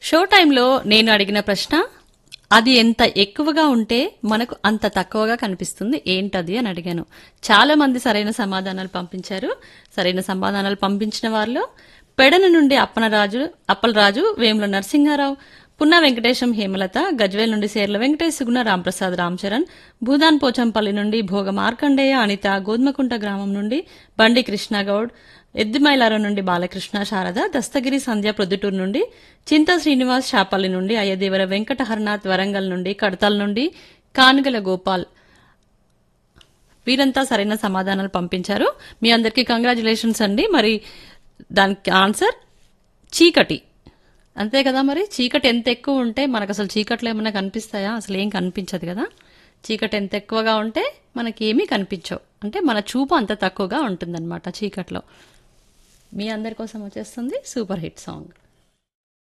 show టైంలో నేను అడిగిన ప్రశ్న అది ఎంత ఎక్కువగా ఉంటే మనకు అంత తక్కువగా కనిపిస్తుంది ఏంటది అని అడిగాను చాలా మంది సరైన సమాధానాలు పంపించారు సరైన సమాధానాలు పంపించిన వారిలో పెడన నుండి అప్పనరాజు అప్పలరాజు వేముల నరసింహారావు పున్నా వెంకటేశం హేమలత గజ్వేల్ నుండి సేర్ల వెంకటేష్ సుగుణ రాంప్రసాద్ రామచరణ్ భూదాన్ పోచంపల్లి నుండి భోగ మార్కండేయ అనిత గోధుమకుంట గ్రామం నుండి బండి కృష్ణగౌడ్ ఎద్దుమైలారం నుండి బాలకృష్ణ శారద దస్తగిరి సంధ్య ప్రొద్దుటూరు నుండి చింత శ్రీనివాస్ శాపల్లి నుండి అయ్యదేవర వెంకట హర్నాథ్ వరంగల్ నుండి కడతాల్ నుండి కానుగల గోపాల్ వీరంతా సరైన సమాధానాలు పంపించారు మీ అందరికీ కంగ్రాచులేషన్స్ అండి మరి దానికి ఆన్సర్ చీకటి అంతే కదా మరి చీకటి ఎంత ఎక్కువ ఉంటే మనకు అసలు చీకట్లో ఏమైనా కనిపిస్తాయా అసలు ఏం కనిపించదు కదా చీకటి ఎంత ఎక్కువగా ఉంటే మనకి ఏమీ కనిపించవు అంటే మన చూపు అంత తక్కువగా ఉంటుందన్నమాట చీకట్లో మీ అందరి కోసం వచ్చేస్తుంది సూపర్ హిట్ సాంగ్